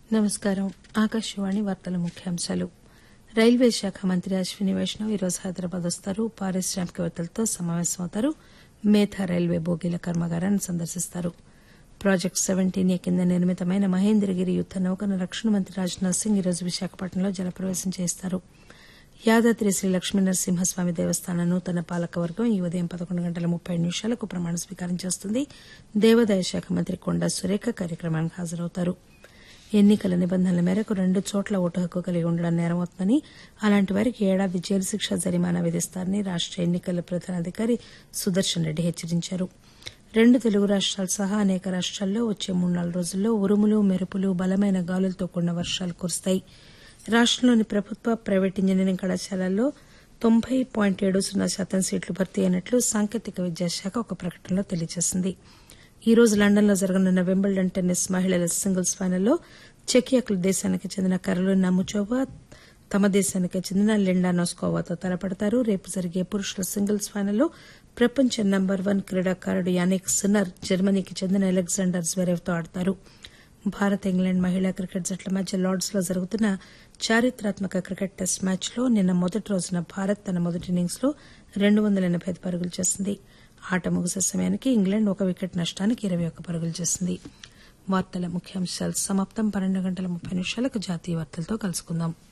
నమస్కారం ఆకాశవాణి వార్తల ముఖ్యాంశాలు రైల్వే శాఖ మంత్రి అశ్విని వైష్ణవ్ ఈరోజు హైదరాబాద్ వస్తారు పారిశ్రామికవేత్తలతో సమావేశమవుతారు మేధా రైల్వే బోగీల కర్మాగారాన్ని సందర్శిస్తారు ప్రాజెక్టు సెవెంటీన్ ఏ కింద నిర్మితమైన మహేంద్రగిరి యుద్ద నౌకను రక్షణ మంత్రి రాజ్నాథ్ సింగ్ ఈరోజు విశాఖపట్నంలో జలప్రవేశం చేస్తారు యాదాద్రి శ్రీ లక్ష్మీ నరసింహస్వామి దేవస్థాన నూతన పాలకవర్గం ఈ ఉదయం పదకొండు గంటల ముప్పై ఐదు నిమిషాలకు ప్రమాణ స్వీకారం చేస్తుంది దేవాదాయ శాఖ మంత్రి కొండా సురేఖ కార్యక్రమానికి హాజరవుతారు ఎన్నికల నిబంధనల మేరకు రెండు చోట్ల ఓటు హక్కు కలిగి ఉండడం నేరమవుతుందని అలాంటి వారికి ఏడాది జైలు శిక్ష జరిమానా విధిస్తారని రాష్ట ఎన్నికల ప్రధానాధికారి సుదర్శన్ రెడ్డి హెచ్చరించారు రెండు తెలుగు రాష్ట్రాలు సహా అనేక రాష్ట్రాల్లో వచ్చే మూడు నాలుగు రోజుల్లో ఉరుములు మెరుపులు బలమైన గాలులతో కూడిన వర్షాలు కురుస్తాయి రాష్టంలోని ప్రభుత్వ ప్రైవేట్ ఇంజనీరింగ్ కళాశాలల్లో తొంభై పాయింట్ ఏడు సున్నా శాతం సీట్లు భర్తీ అయినట్లు సాంకేతిక విద్యాశాఖ ఒక ప్రకటనలో తెలియజేసింది ఈ రోజు లండన్లో జరగనున్న వింబుల్డన్ టెన్నిస్ మహిళల సింగిల్స్ ఫైనల్లో చెకియా దేశానికి చెందిన కరోలినా ముచోవా తమ దేశానికి చెందిన లిండా నోస్కోవాతో తలపడతారు రేపు జరిగే పురుషుల సింగిల్స్ ఫైనల్లో ప్రపంచ నంబర్ వన్ క్రీడాకారుడు యానిక్ సిన్నర్ జర్మనీకి చెందిన అలెగ్జాండర్ జ్వెరేవ్ తో ఆడతారు భారత్ ఇంగ్లాండ్ మహిళా క్రికెట్ జట్ల మధ్య లార్డ్స్ లో జరుగుతున్న చారిత్రాత్మక క్రికెట్ టెస్ట్ మ్యాచ్లో నిన్న మొదటి రోజున భారత్ తన మొదటి ఇన్నింగ్స్ లో రెండు వందల ఎనబై ఐదు పరుగులు చేసింది ఆట ముగిసే సమయానికి ఇంగ్లాండ్ ఒక వికెట్ నష్టానికి ఇరవై ఒక్క పరుగులు చేసింది వార్తల ముఖ్యాంశాలు సమాప్తం పన్నెండు గంటల ముప్పై నిమిషాలకు జాతీయ వార్తలతో కలుసుకుందాం